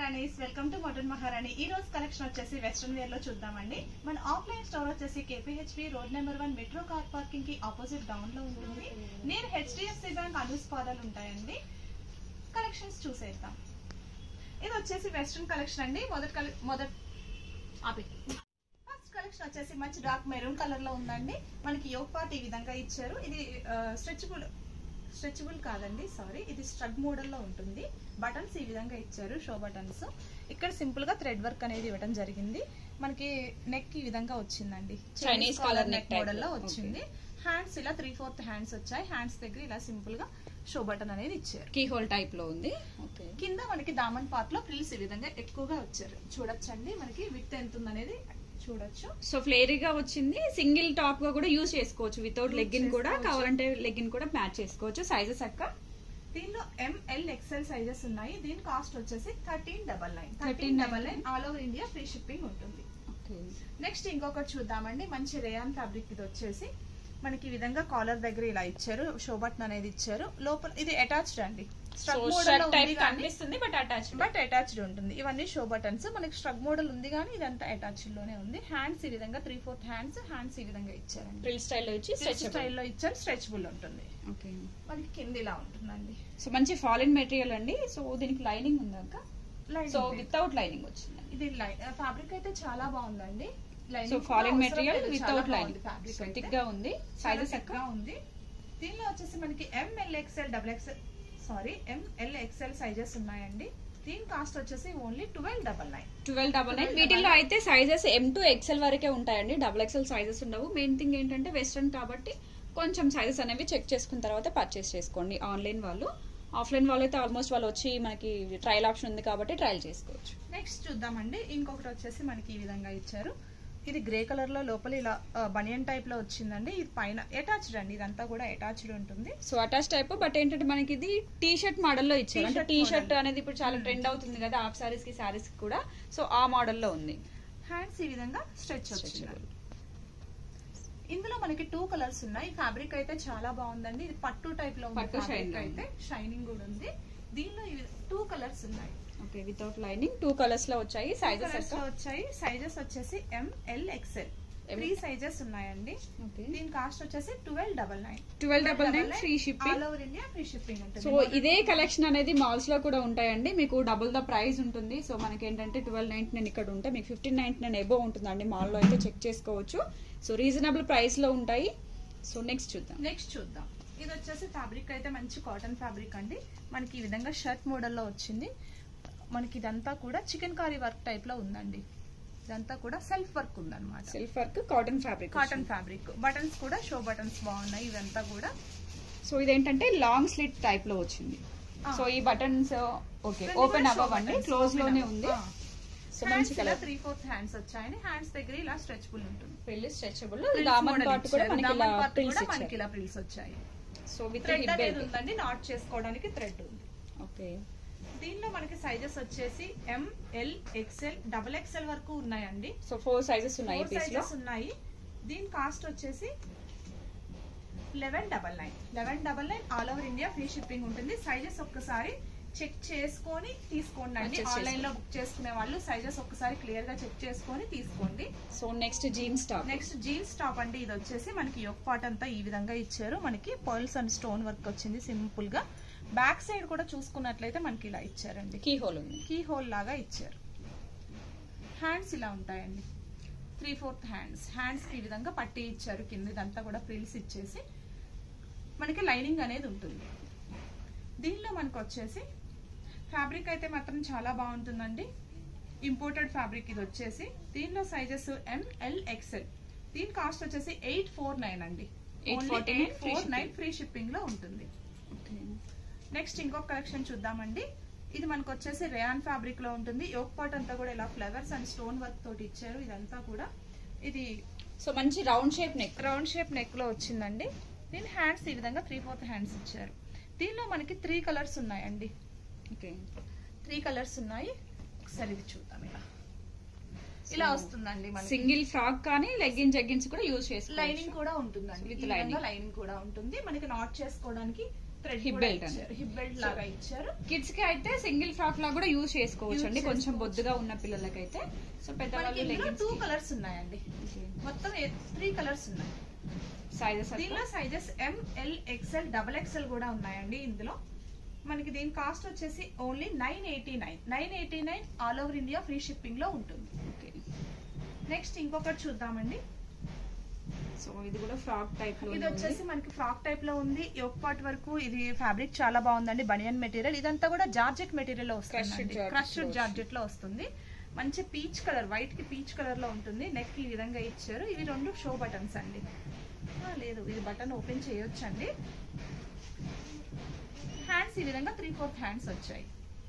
మహారాణీస్ welcome to modern మహారాణి ఈ రోజు కలెక్షన్ వచ్చేసి వెస్ట్రన్ వేర్ లో చూద్దామండి మన ఆఫ్లైన్ స్టోర్ వచ్చేసి KPHB road number one metro car parking కి ఆపోజిట్ డౌన్ లో ఉంటుంది నేను హెచ్డిఎఫ్సి బ్యాంక్ అనూస్ పాదాలు ఉంటాయండి కలెక్షన్స్ చూసేద్దాం ఇది వచ్చేసి వెస్ట్రన్ కలెక్షన్ అండి మొదటి కలె- మొదటి ఆపి ఫస్ట్ కలెక్షన్ వచ్చేసి మంచి డార్క్ మెరూన్ కలర్ లో ఉందండి మనకి యోగ్ పార్ట్ ఈ విధంగా ఇచ్చారు ఇది స్ట్రెచబుల్ స్ట్రెచబుల్ కాదండి సారీ ఇది స్ట్రగ్ మోడల్ లో ఉంటుంది బటన్స్ ఈ విధంగా ఇచ్చారు షో బటన్స్ ఇక్కడ సింపుల్ గా థ్రెడ్ వర్క్ అనేది ఇవ్వడం జరిగింది మనకి నెక్ ఈ విధంగా వచ్చిందండి Chinese collar neck type model లో లో. వచ్చింది హ్యాండ్స్ ఇలా త్రీ ఫోర్త్ హ్యాండ్స్ వచ్చాయి హ్యాండ్స్ దగ్గర ఇలా సింపుల్ గా షో బటన్ అనేది ఇచ్చారు కీ హోల్ టైప్ లో ఉంది ఓకే కింద మనకి దామన్ పార్ట్ లో ప్రిల్స్ ఈ విధంగా ఎక్కువగా వచ్చారు చూడొచ్చండి మనకి విత్ ఎంత ఉందనేది చూడొచ్చు సో ఫ్లేరీగా వచ్చింది సింగిల్ టాప్ గా కూడా యూజ్ చేసుకోవచ్చు వితౌట్ Use లెగ్గిన్ కూడా చేసుకోవచ్చు. కావాలంటే లెగ్గిన్ కూడా మ్యాచ్ చేసుకోవచ్చు సైజెస్ అక్క దీనిలో ఎంఎల్ ఎక్సెల్ సైజెస్ ఉన్నాయి దీని కాస్ట్ వచ్చేసి thirteen double nine 13 thirteen double nine all over India free shipping ఉంటుంది ఓకే నెక్స్ట్ ఇంకొకటి చూద్దామండి మంచి రేయాన్ ఫ్యాబ్రిక్ ఇది వచ్చేసి మనకి ఈ విధంగా కాలర్ దగ్గర ఇలా ఇచ్చారు షో బటన్ అనేది ఇచ్చారు లోపల ఇది అటాచ్డ్ అండి సో స్ట్రగ్ మోడల్ షర్ట్ టైప్ ఉంది కానీ కనిపిస్తుంది బట్ అటాచ్ బట్ అటాచ్డ్ ఉంటుంది ఇవన్నీ షో బటన్స్ మనకి స్ట్రగ్ మోడల్ ఉంది కానీ ఇదంతా అటాచ్డ్ లోనే ఉంది హ్యాండ్స్ ఈ విధంగా త్రీ ఫోర్త్ హ్యాండ్స్ హ్యాండ్స్ ఈ విధంగా ఇచ్చారండి ప్రిల్ స్టైల్లో ఇచ్చి స్ట్రెచ్ స్టైల్లో ఇచ్చారు స్ట్రెచబుల్ ఉంటుంది ఓకే మనకి కింద ఇలా ఉంటుందండి సో మంచి ఫాలిన్ మెటీరియల్ అండి సో దీనికి లైనింగ్ ఉంది అక్క సో Lining వితౌట్ లైనింగ్ వచ్చింది ఇది ఫ్యాబ్రిక్ అయితే చాలా బాగుందండి Lining సో కూడా ఫాలిన్ అవసరం మెటీరియల్ లేదు, వితౌట్ చాలా లైనింగ్ బాగుంది fabric సో అయితే. థిక్ గా ఉంది చాలా సైజెస్ thick అక్క గా ఉంది దీనిలో వచ్చేసి మనకి M L XL double XL sorry M L XL sizes ఉన్నాయండి దీని కాస్ట్ వచ్చేసి only twelve double nine twelve double nine వీటిల్లో అయితే సైజెస్ ఎం టు ఎక్సెల్ వరకే ఉంటాయండి డబుల్ ఎక్సెల్ సైజెస్ ఉండవు మెయిన్ థింగ్ ఏంటంటే వెస్ట్రన్ కాబట్టి కొంచెం సైజెస్ అనేవి చెక్ చేసుకున్న తర్వాత పర్చేస్ చేసుకోండి ఆన్లైన్ వాళ్ళు ఆఫ్లైన్ వాళ్ళు అయితే ఆల్మోస్ట్ వాళ్ళు వచ్చి మనకి ట్రయల్ ఆప్షన్ ఉంది కాబట్టి ట్రయల్ చేసుకోవచ్చు నెక్స్ట్ చూద్దామండి ఇంకొకటి వచ్చేసి మనకి ఈ విధంగా ఇచ్చారు ఇది గ్రే కలర్ లో లోపల ఇలా బనియన్ టైప్ లో వచ్చిందండి ఇది పైన అటాచ్డ్ అండి ఇదంతా కూడా అటాచ్డ్ ఉంటుంది సో అటాచ్ టైప్ బట్ ఏంటంటే మనకి ఇది టీ షర్ట్ మోడల్లో ఇచ్చారు అంటే T-shirt టీ షర్ట్ model. అనేది ఇప్పుడు చాలా ట్రెండ్ అవుతుంది కదా హాఫ్ సారీస్ కి సారీస్ కి కూడా సో ఆ మోడల్లో ఉంది హ్యాండ్స్ ఈ విధంగా స్ట్రెచ్ వచ్చింది ఇందులో మనకి టూ కలర్స్ ఉన్నాయి ఫ్యాబ్రిక్ అయితే చాలా బాగుందండి ఇది పట్టు టైప్ లో ఉంది పట్టు fabric shine లో అయితే షైనింగ్ కూడా ఉంది దీనిలో టూ కలర్స్ ఉన్నాయి okay without lining two colours లో వచ్చాయి సైజెస్ కలర్స్ లో వచ్చాయి సైజెస్ వచ్చేసి ఎంఎల్ ఎక్స్ఎల్ త్రీ సైజెస్ ఉన్నాయండి ఓకే దీని కాస్ట్ వచ్చేసి twelve double nine twelve double nine free shipping all over India free shipping ఉంటుంది సో ఇదే కలెక్షన్ అనేది మాల్స్ లో కూడా ఉంటాయండి మీకు డబుల్ ద ప్రైస్ ఉంటుంది సో మనకి ఏంటంటే ట్వెల్వ్ నైన్టీ నైన్ ఇక్కడ ఉంటే మీకు ఫిఫ్టీన్ నైన్టీ నైన్ ఎబో ఉంటుందండి మాల్ లో అయితే చెక్ చేసుకోవచ్చు సో రీజనబుల్ ప్రైస్ లో ఉంటాయి సో నెక్స్ట్ చూద్దాం నెక్స్ట్ చూద్దాం ఇది వచ్చేసి ఫ్యాబ్రిక్ అయితే మంచి కాటన్ ఫ్యాబ్రిక్ అండి మనకి ఈ విధంగా షర్ట్ మోడల్లో వచ్చింది మనకి ఇదంతా కూడా చికెన్ కారీ వర్క్ టైప్ లో ఉందండి ఇదంతా కూడా సెల్ఫ్ వర్క్ ఉందన్నమాట self work cotton fabric cotton fabric buttons కూడా షో బటన్స్ బాగున్నాయి ఇదంతా కూడా సో ఇదేంటంటే లాంగ్ స్లిట్ టైప్ లో వచ్చింది ఆ. సో ఈ బటన్స్ ఓకే ఇవన్నీ ఓపెన్ కూడా show అవ్వండి buttons, క్లోజ్ open లోనే అవ్వ- ఉంది ఆ. సో Hands మంచి ఇలా కలర్ త్రీ ఫోర్త్ హ్యాండ్స్ వచ్చాయని హ్యాండ్స్ దగ్గర ఇలా స్ట్రెచబుల్ ఉంటుంది పెళ్లి స్ట్రెచబుల్ Frills దామన్ model పార్ట్ కూడా ఇచ్చారు. మనకి ఇలా దామన్ part ప్రిల్స్ కూడా మనకి ఇచ్చారు ఇలా ప్రిల్స్ వచ్చాయి సో విత్ థ్రెడ్ హిప్ అనేది ఉందండి నాట్ చేసుకోవడానికి థ్రెడ్ ఉంది ఓకే దీనిలో మనకి సైజెస్ వచ్చేసి ఎంఎల్ ఎక్స్ఎల్ డబుల్ ఎక్స్ఎల్ వరకు ఉన్నాయండి సో ఫోర్ సైజెస్ ఉన్నాయి ఫోర్ పీస్ లో సైజెస్ ఉన్నాయి దీని కాస్ట్ వచ్చేసి eleven double nine eleven double nine all over India free shipping ఉంటుంది సైజెస్ ఒక్కసారి చెక్ చేసుకొని తీసుకోండి అండి Purchase ఆన్లైన్ లో బుక్ చేసుకునే వాళ్ళు సైజెస్ ఒక్కసారి క్లియర్ గా చెక్ చేసుకొని తీసుకోండి so next jeans top next jeans top అండి ఇది వచ్చేసి మనకి యోక్ పాట్ అంతా ఈ విధంగా ఇచ్చారు మనకి పర్ల్స్ అండ్ స్టోన్ వర్క్ వచ్చింది సింపుల్ గా బ్యాక్ సైడ్ కూడా చూసుకున్నట్లయితే మనకి ఇలా ఇచ్చారండి కీ హోల్ ఉంది కీ హోల్ లాగా ఇచ్చారు హ్యాండ్స్ ఇలా ఉంటాయండి త్రీ ఫోర్త్ హ్యాండ్స్ హ్యాండ్స్ ఈ విధంగా పట్టి ఇచ్చారు కింద ఇదంతా కూడా ఫ్రిల్స్ ఇచ్చేసి మనకి లైనింగ్ అనేది ఉంటుంది దీనిలో మనకు వచ్చేసి ఫ్యాబ్రిక్ అయితే మాత్రం చాలా బాగుంటుందండి ఇంపోర్టెడ్ ఫ్యాబ్రిక్ ఇది వచ్చేసి దీనిలో సైజెస్ ఎంఎల్ ఎక్స్ఎల్ దీని కాస్ట్ వచ్చేసి ఎయిట్ ఫోర్ నైన్ అండి 849 eight free four nine shipping. Free shipping లో ఉంటుంది ఓకే నెక్స్ట్ ఇంకొక కలెక్షన్ చూద్దామండి ఇది మనకు వచ్చేసి రేయాన్ ఫ్యాబ్రిక్ లో ఉంటుంది యోక్ పాట్ అంతా కూడా ఇలా ఫ్లవర్స్ అండ్ స్టోన్ వర్క్ తోటి ఇచ్చారు ఇదంతా కూడా ఇది సో మంచి round shape neck round shape neck లో వచ్చిందండి దీని హ్యాండ్స్ ఈ విధంగా త్రీ ఫోర్త్ హ్యాండ్స్ ఇచ్చారు దీనిలో మనకి త్రీ కలర్స్ ఉన్నాయండి ఓకే త్రీ కలర్స్ ఉన్నాయి ఒకసారి ఇది చూద్దాం ఇలా ఇలా వస్తుందండి మనకి సింగిల్ ఫ్రాక్ కానీ లెగ్గిన్ జగ్గిన్స్ కూడా యూజ్ చేసుకోవచ్చు లైనింగ్ కూడా ఉంటుందండి With ఈ విధంగా lining. లైనింగ్ కూడా ఉంటుంది మనకి నాట్ చేసుకోవడానికి థ్రెడ్ Hip belt అని. హిప్ బెల్ట్ లాగా ఇచ్చారు కిడ్స్ కి అయితే సింగిల్ ఫ్రాక్ లా కూడా యూజ్ చేసుకోవచ్చు అండి Use కొంచెం చేసుకోవచ్చు. బొద్దుగా ఉన్న పిల్లలకైతే సో మనకి పెద్దవాళ్ళు ఇందులో లెగ్గిన్స్ టూ కలర్స్ ఉన్నాయండి మొత్తం త్రీ కలర్స్ ఉన్నాయి సైజెస్ దీనిలో sizes M L XL double XL కూడా ఉన్నాయండి ఇందులో మనకి దీని కాస్ట్ వచ్చేసి only nine eighty nine nine eighty nine all over India free shipping లో ఉంటుంది నెక్స్ట్ ఇంకొకటి చూద్దామండి సో ఇది కూడా ఫ్రాక్ టైప్ లో ఇది వచ్చేసి మనకి ఫ్రాక్ టైప్ లో ఉంది యోక్ పార్ట్ వరకు ఇది ఫ్యాబ్రిక్ చాలా బాగుందండి బనియన్ మెటీరియల్ ఇదంతా కూడా జార్జెట్ మెటీరియల్ లో వస్తుంది Crushed georgette క్రష్డ్ లో జార్జెట్ లో వస్తుంది మంచి పీచ్ కలర్ వైట్ కి పీచ్ కలర్ లో ఉంటుంది నెక్ ఈ విధంగా ఇచ్చారు ఇవి రెండు షో బటన్స్ అండి ఆ, లేదు ఇది బటన్ ఓపెన్ చేయొచ్చండి హ్యాండ్స్ ఈ విధంగా త్రీ ఫోర్త్ హ్యాండ్స్ వచ్చాయి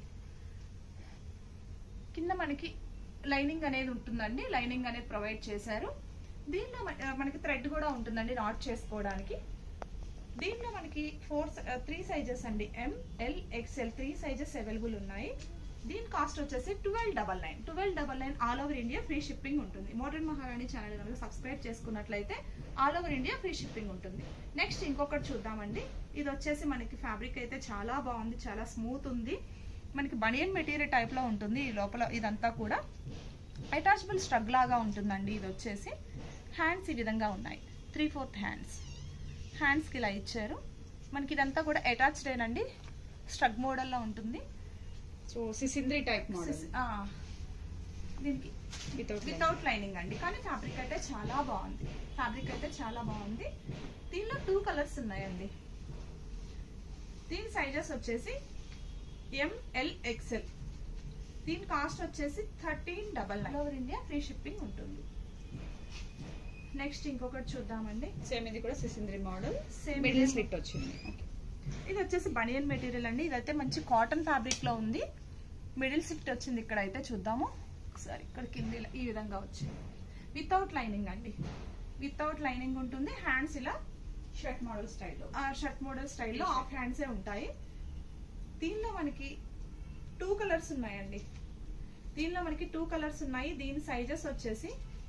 కింద మనకి లైనింగ్ అనేది ఉంటుందండి లైనింగ్ అనేది ప్రొవైడ్ చేశారు దీనిలో మన- ఆ, మనకి థ్రెడ్ కూడా ఉంటుందండి నాట్ చేసుకోవడానికి దీంట్లో మనకి ఫోర్ త్రీ సైజెస్ అండి M L XL three sizes available ఉన్నాయి దీని కాస్ట్ వచ్చేసి twelve double nine twelve double nine all over India free shipping ఉంటుంది మోడర్న్ మహారాణి ఛానల్ కనుక సబ్స్క్రైబ్ చేసుకున్నట్లయితే all over India free shipping ఉంటుంది నెక్స్ట్ ఇంకొకటి చూద్దామండి ఇది వచ్చేసి మనకి ఫ్యాబ్రిక్ అయితే చాలా బాగుంది చాలా స్మూత్ ఉంది మనకి బనియన్ మెటీరియల్ టైప్ లో ఉంటుంది ఈ లోపల ఇదంతా కూడా అటాచబుల్ స్ట్రగ్ లాగా ఉంటుందండి ఇది వచ్చేసి హ్యాండ్స్ ఈ విధంగా ఉన్నాయి త్రీ ఫోర్త్ హ్యాండ్స్ హ్యాండ్స్కి ఇలా ఇచ్చారు మనకి ఇదంతా కూడా అటాచ్డ్ ఏనండి స్ట్రగ్ మోడల్లో ఉంటుంది సో సిసింద్రి టైప్ మోడల్ ఆ, దీనికి వితౌట్ వితౌట్ లైనింగ్ అండి కానీ ఫ్యాబ్రిక్ అయితే చాలా బాగుంది ఫ్యాబ్రిక్ అయితే చాలా బాగుంది దీనిలో టూ కలర్స్ ఉన్నాయండి దీని సైజెస్ వచ్చేసి ఎంఎల్ ఎక్స్ఎల్ దీని కాస్ట్ వచ్చేసి thirteen double nine over India free shipping ఉంటుంది నెక్స్ట్ ఇంకొకటి చూద్దామండి సేమ్ ఇది కూడా సిసింద్రి మోడల్ Same మిడిల్ ఇది. స్లిట్ వచ్చింది Okay. ఇది వచ్చేసి బనియన్ మెటీరియల్ అండి ఇదైతే మంచి కాటన్ ఫ్యాబ్రిక్ లో ఉంది మిడిల్ సిఫ్ట్ వచ్చింది ఇక్కడ అయితే చూద్దాము ఒకసారి ఇక్కడ కింద ఇలా ఈ విధంగా వచ్చింది వితౌట్ లైనింగ్ అండి వితౌట్ లైనింగ్ ఉంటుంది హ్యాండ్స్ ఇలా షర్ట్ మోడల్ స్టైల్లో షర్ట్ మోడల్ స్టైల్లో హాఫ్ హ్యాండ్సే ఉంటాయి దీనిలో మనకి టూ కలర్స్ ఉన్నాయండి దీనిలో మనకి టూ కలర్స్ ఉన్నాయి దీని సైజెస్ వచ్చేసి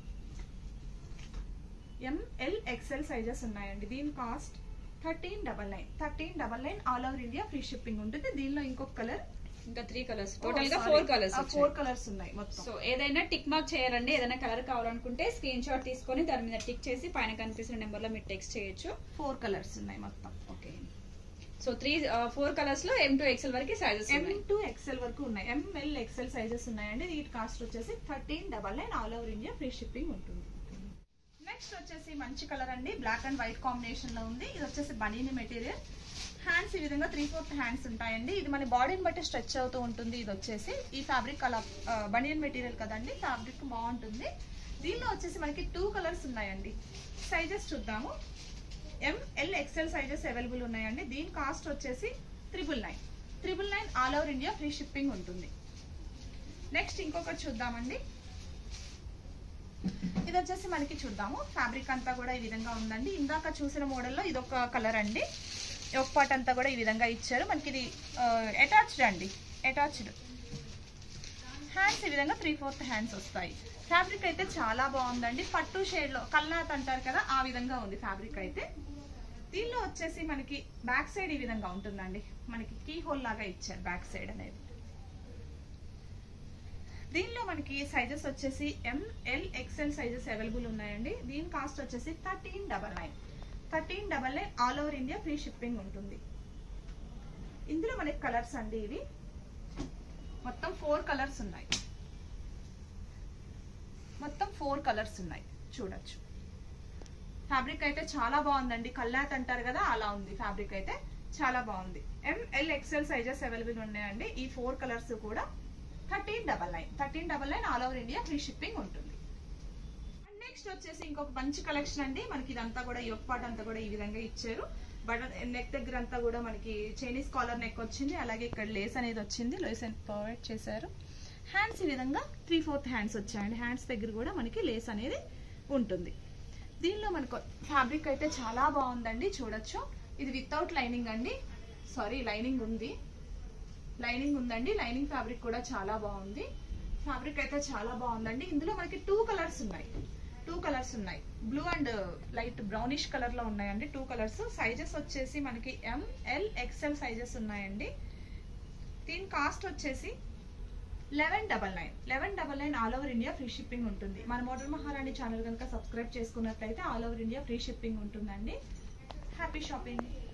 ఎంఎల్ ఎక్స్ఎల్ సైజెస్ ఉన్నాయండి దీని cost thirteen double nine thirteen double nine all over India free shipping ఉంటుంది దీనిలో ఇంకొక కలర్ ఇంకా త్రీ కలర్స్ టోటల్ గా ఫోర్ కలర్స్ ఫోర్ కలర్స్ ఉన్నాయి మొత్తం సో ఏదైనా టిక్ మార్క్ చేయాలండి ఏదైనా కలర్ కావాలనుకుంటే స్క్రీన్ షాట్ తీసుకొని దాని మీద టిక్ చేసి పైన కనిపిస్తున్న నెంబర్ లో మీరు టెక్స్ట్ చేయొచ్చు ఫోర్ కలర్స్ ఉన్నాయి మొత్తం okay so three four colours లో ఎం టు ఎక్స్ఎల్ వరకు సైజెస్ ఎం టు ఎక్స్ఎల్ వరకు ఉన్నాయి ఎంఎల్ ఎక్స్ఎల్ సైజెస్ ఉన్నాయండి వీటి కాస్ట్ వచ్చేసి thirteen double nine all over India free shipping ఉంటుంది నెక్స్ట్ వచ్చేసి మంచి కలర్ అండి బ్లాక్ అండ్ వైట్ కాంబినేషన్ లో ఉంది ఇది వచ్చేసి బనీని మెటీరియల్ హ్యాండ్స్ ఈ విధంగా త్రీ ఫోర్త్ హ్యాండ్స్ ఉంటాయండి ఇది మన బాడీని బట్టి స్ట్రెచ్ అవుతూ ఉంటుంది ఇది వచ్చేసి ఈ ఫ్యాబ్రిక్ అలా బనియన్ మెటీరియల్ కదండి ఫ్యాబ్రిక్ బాగుంటుంది దీనిలో వచ్చేసి మనకి టూ కలర్స్ ఉన్నాయండి సైజెస్ చూద్దాము ఎంఎల్ ఎక్స్ఎల్ సైజెస్ అవైలబుల్ ఉన్నాయండి దీని కాస్ట్ వచ్చేసి triple nine triple nine all over India free shipping ఉంటుంది నెక్స్ట్ ఇంకొకటి చూద్దామండి ఇది వచ్చేసి మనకి చూద్దాము ఫ్యాబ్రిక్ అంతా కూడా ఈ విధంగా ఉందండి ఇందాక చూసిన మోడల్లో ఇది ఒక కలర్ అండి ఒక పార్ట్ అంతా కూడా ఈ విధంగా ఇచ్చారు మనకి ఇది అటాచ్డ్ అండి అటాచ్డ్ హ్యాండ్స్ ఈ విధంగా త్రీ ఫోర్త్ హ్యాండ్స్ వస్తాయి ఫ్యాబ్రిక్ అయితే చాలా బాగుందండి పట్టు షేడ్ లో కల్నాథ్ అంటారు కదా ఆ విధంగా ఉంది ఫ్యాబ్రిక్ అయితే దీనిలో వచ్చేసి మనకి బ్యాక్ సైడ్ ఈ విధంగా ఉంటుందండి మనకి కీ హోల్ లాగా ఇచ్చారు బ్యాక్ సైడ్ అనేది దీనిలో మనకి సైజెస్ వచ్చేసి ఎంఎల్ ఎక్స్ఎల్ సైజెస్ అవైలబుల్ ఉన్నాయండి దీని కాస్ట్ వచ్చేసి thirteen double nine thirteen double nine all over India free shipping ఉంటుంది ఇందులో మనకి కలర్స్ అండి ఇవి మొత్తం ఫోర్ కలర్స్ ఉన్నాయి మొత్తం ఫోర్ కలర్స్ ఉన్నాయి చూడొచ్చు ఫ్యాబ్రిక్ అయితే చాలా బాగుందండి కల్లాత్ అంటారు కదా అలా ఉంది ఫ్యాబ్రిక్ అయితే చాలా బాగుంది ఎంఎల్ ఎక్స్ఎల్ సైజెస్ అవైలబుల్ ఉన్నాయండి ఈ ఫోర్ కలర్స్ కూడా thirteen double nine thirteen double nine all over India free shipping ఉంటుంది అండ్ నెక్స్ట్ వచ్చేసి ఇంకొక మంచి కలెక్షన్ అండి మనకి ఇదంతా కూడా యోక్ పార్ట్ అంతా కూడా ఈ విధంగా ఇచ్చారు బట్ నెక్ దగ్గర అంతా కూడా మనకి చైనీస్ కాలర్ నెక్ వచ్చింది అలాగే ఇక్కడ లేస్ అనేది వచ్చింది లేస్ ప్రొవైడ్ చేశారు హ్యాండ్స్ ఈ విధంగా త్రీ ఫోర్త్ హ్యాండ్స్ వచ్చాయండి హ్యాండ్స్ దగ్గర కూడా మనకి లేస్ అనేది ఉంటుంది దీనిలో మనకు ఫ్యాబ్రిక్ అయితే చాలా బాగుందండి చూడొచ్చు ఇది వితౌట్ లైనింగ్ అండి సారీ లైనింగ్ ఉంది లైనింగ్ ఉందండి లైనింగ్ ఫ్యాబ్రిక్ కూడా చాలా బాగుంది ఫ్యాబ్రిక్ అయితే చాలా బాగుందండి ఇందులో మనకి టూ కలర్స్ ఉన్నాయి టూ కలర్స్ ఉన్నాయి blue and light brownish colour లో ఉన్నాయండి టూ కలర్స్ సైజెస్ వచ్చేసి మనకి ఎం ఎల్ ఎక్స్ఎల్ సైజెస్ ఉన్నాయండి దీని కాస్ట్ వచ్చేసి eleven double nine eleven double nine all over India free shipping ఉంటుంది మన మోడల్ మహారాణి ఛానల్ కనుక సబ్స్క్రైబ్ చేసుకున్నట్లయితే all over India free shipping ఉంటుందండి హ్యాపీ షాపింగ్